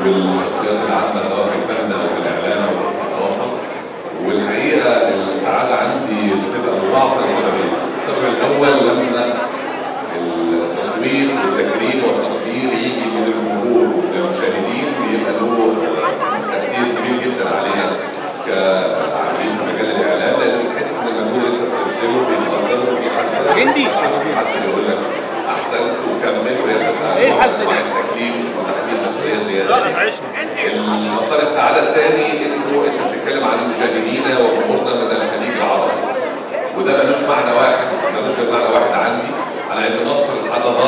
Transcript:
والشخصيات اللي عندنا سواء في الفن او في الاعلام او في الثقافه والحقيقه السعاده عندي بتبقى مضاعفه لسببين السبب الاول لما التصوير والتكريم والتقدير يجي من الجمهور ومن المشاهدين بيبقى له تاثير كبير جدا علينا كعاملين في مجال الاعلام لان بتحس ان المجهود اللي انت بتبذله بيقدره في حد هندي. حد بيقول لك احسنت وكمل وهي بتبقى إيه الحظ ده؟ تكليف وتحميل مسؤوليه زياده المطار السعاده الثاني انه انت بتتكلم عن مشاهدينا وجمهورنا من الخليج العربي وده ملوش معنى واحد ملوش غير معنى واحد عندي على ان مصر لحد